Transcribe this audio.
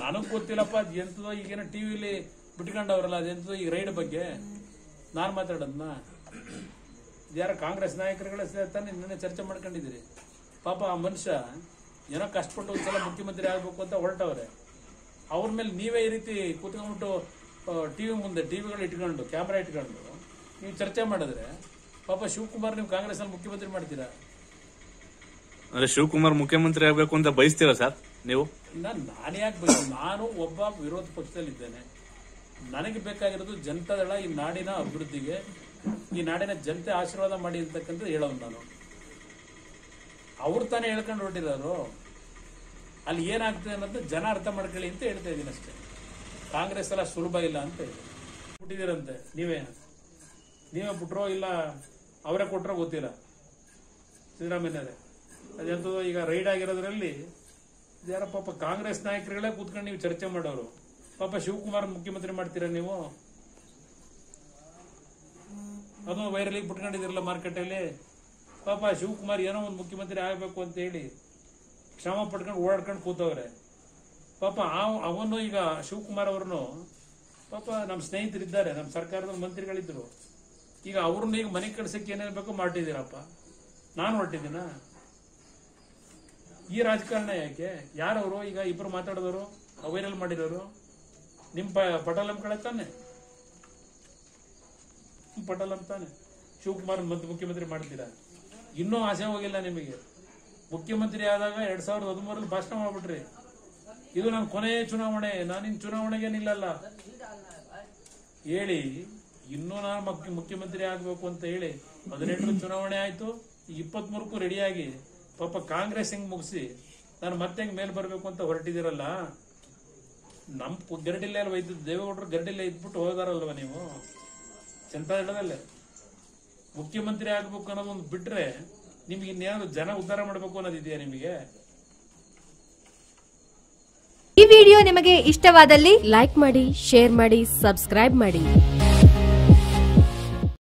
ನನಗ್ ಗೊತ್ತಿಲ್ಲಪ್ಪ ಅದ್ ಎಂತದೋ ಈಗೇನೋ ಟಿವಿಲಿ ಬಿಟ್ಕೊಂಡವ್ರಲ್ಲ ಅದೆಂತದೋ ಈ ರೈಡ್ ಬಗ್ಗೆ ನಾನ್ ಮಾತಾಡೋದ್ನ ಯಾರ ಕಾಂಗ್ರೆಸ್ ನಾಯಕರುಗಳೇ ಸೇ- ತಾನೇ ನಿನ್ನೆ ಚರ್ಚೆ ಮಾಡ್ಕೊಂಡಿದ್ದೀರಿ ಪಾಪ ಆ ಮನುಷ್ಯ ಏನೋ ಕಷ್ಟಪಟ್ಟು ಒಂದ್ಸಲ ಮುಖ್ಯಮಂತ್ರಿ ಆಗ್ಬೇಕು ಅಂತ ಹೊರಟವ್ರೆ ಅವ್ರ ಮೇಲೆ ನೀವೇ ಈ ರೀತಿ ಕೂತ್ಕೊಂಡ್ಬಿಟ್ಟು ಟಿವಿ ಮುಂದೆ ಟಿವಿಗಳು ಇಟ್ಕೊಂಡು ಕ್ಯಾಮ್ರಾ ಇಟ್ಕೊಂಡು ನೀವು ಚರ್ಚೆ ಮಾಡಿದ್ರೆ ಪಾಪ ಶಿವಕುಮಾರ್ ನೀವು ಕಾಂಗ್ರೆಸ್ ಮುಖ್ಯಮಂತ್ರಿ ಮಾಡ್ತೀರಾ ಅಂದ್ರೆ ಶಿವಕುಮಾರ್ ಮುಖ್ಯಮಂತ್ರಿ ಆಗ್ಬೇಕು ಅಂತ ಬಯಸ್ತೀರಾ ಸರ್ ನೀವು ನಾನು ನಾನು ಯಾಕೆ ಬೇಕು ನಾನು ಒಬ್ಬ ವಿರೋಧ ಪಕ್ಷದಲ್ಲಿದ್ದೇನೆ ನನಗೆ ಬೇಕಾಗಿರೋದು ಜನತಾದಳ ಈ ನಾಡಿನ ಅಭಿವೃದ್ಧಿಗೆ ಈ ನಾಡಿನ ಜನತೆ ಆಶೀರ್ವಾದ ಮಾಡಿ ಅಂತಕ್ಕಂಥ ಹೇಳೋದು ನಾನು ಅವ್ರು ತಾನೇ ಹೇಳ್ಕೊಂಡು ಹೊರಟಿರೋರು ಅಲ್ಲಿ ಏನಾಗ್ತದೆ ಅನ್ನೋದು ಜನ ಅರ್ಥ ಮಾಡ್ಕೊಳ್ಳಿ ಅಂತ ಹೇಳ್ತಾ ಇದ್ದೀನಿ ಅಷ್ಟೇ ಕಾಂಗ್ರೆಸ್ ಎಲ್ಲ ಸುಲಭ ಇಲ್ಲ ಅಂತ ಹೇಳಿ ಬಿಟ್ಟಿದ್ದೀರಂತೆ ನೀವೇ ನೀವೇ ಬಿಟ್ರೋ ಇಲ್ಲ ಅವರೇ ಕೊಟ್ರೋ ಗೊತ್ತಿಲ್ಲ ಸಿದ್ದರಾಮಯ್ಯರೇ ಅದೆಂತದೋ ಈಗ ರೈಡ್ ಆಗಿರೋದ್ರಲ್ಲಿ ಯಾರ ಪಾಪ ಕಾಂಗ್ರೆಸ್ ನಾಯಕರುಗಳೇ ಕೂತ್ಕೊಂಡು ನೀವು ಚರ್ಚೆ ಮಾಡೋರು ಪಾಪ ಶಿವಕುಮಾರ್ ಮುಖ್ಯಮಂತ್ರಿ ಮಾಡ್ತೀರಾ ನೀವು ಅದು ವೈರಲ್ ಬಿಟ್ಕೊಂಡಿದಿರಲ್ಲ ಮಾರ್ಕೆಟಲ್ಲಿ ಪಾಪ ಶಿವಕುಮಾರ್ ಏನೋ ಒಂದು ಮುಖ್ಯಮಂತ್ರಿ ಆಗಬೇಕು ಅಂತ ಹೇಳಿ ಶ್ರಮ ಪಡ್ಕೊಂಡು ಓಡಾಡ್ಕೊಂಡು ಕೂತವ್ರೆ ಪಾಪ ಆ- ಅವನು ಈಗ ಶಿವಕುಮಾರ್ ಅವ್ರನ್ನು ಪಾಪ ನಮ್ಮ ಸ್ನೇಹಿತರಿದ್ದಾರೆ ನಮ್ಮ ಸರ್ಕಾರದ ಮಂತ್ರಿಗಳಿದ್ರು ಈಗ ಅವ್ರನ್ನ ಈಗ ಮನೆ ಕಳ್ಸಕ್ಕೆ ಏನೇನು ಬೇಕೋ ಮಾಡಿದ್ದೀರಪ್ಪ ನಾನು ಹೊರಟಿದ್ದೀನಾ ಈ ರಾಜಕಾರಣ ಯಾಕೆ ಯಾರವರು ಈಗ ಇಬ್ರು ಮಾತಾಡಿದವರು ವೈರಲ್ ಮಾಡಿರೋರು ನಿಮ್ ಪ- ಪಟೇಲಂ ಕಡೆ ತಾನೆ ನಿಮ್ ಪಟೇಲಂ ತಾನೆ ಶಿವಕುಮಾರ್ ಮತ್ತೆ ಮುಖ್ಯಮಂತ್ರಿ ಮಾಡ್ತೀರಾ ಇನ್ನೂ ಆಸೆ ಹೋಗಿಲ್ಲ ನಿಮಗೆ ಮುಖ್ಯಮಂತ್ರಿ ಆದಾಗ ಎರಡ್ ಸಾವಿರದ ಹದಿಮೂರಲ್ಲಿ ಭಾಷಣ ಮಾಡ್ಬಿಟ್ರಿ ಇದು ನನ್ನ ಕೊನೆಯ ಚುನಾವಣೆ ನಾನಿನ್ ಚುನಾವಣೆಗೆ ನಿಲ್ಲಲ್ಲ ಹೇಳಿ ಇನ್ನೂ ನಾನು ಮುಖ್ಯ- ಮುಖ್ಯಮಂತ್ರಿ ಆಗ್ಬೇಕು ಅಂತ ಹೇಳಿ ಹದಿನೆಂಟರ ಚುನಾವಣೆ ಆಯ್ತು ಇಪ್ಪತ್ತ್ ಮೂರಕ್ಕೂ ರೆಡಿಯಾಗಿ ಪಾಪ ಕಾಂಗ್ರೆಸ್ ಹೆಂಗ್ ಮುಗಿಸಿ ನಾನು ಮತ್ತೆ ಹೆಂಗ್ ಮೇಲ್ ಬರ್ಬೇಕು ಅಂತ ಹೊರಟಿದಿರಲ್ಲ ನಮ್ ಕು- ಗರಡಿಲ್ಲೇ ಅಲ್ವಾ ಇದ್ದು ದೇವೇಗೌಡರು ಗರಡಿಲ್ಲೇ ಇದ್ಬಿಟ್ಟು ಹೋದಾರಲ್ವಾ ನೀವು ಜನತಾದಳದಲ್ಲೇ ಮುಖ್ಯಮಂತ್ರಿ ಆಗ್ಬೇಕು ಅನ್ನೋದೊಂದು ಬಿಟ್ರೆ ನಿಮ್ಗೆ ಇನ್ನೇನಾದ್ರು ಜನ ಉದ್ಧಾರ ಮಾಡ್ಬೇಕು ಅನ್ನೋದಿದೆಯಾ ನಿಮಗೆ ಈ ವಿಡಿಯೋ ನಿಮಗೆ ಇಷ್ಟವಾದಲ್ಲಿ ಲೈಕ್ ಮಾಡಿ ಶೇರ್ ಮಾಡಿ ಸಬ್ಸ್ಕ್ರೈಬ್ ಮಾಡಿ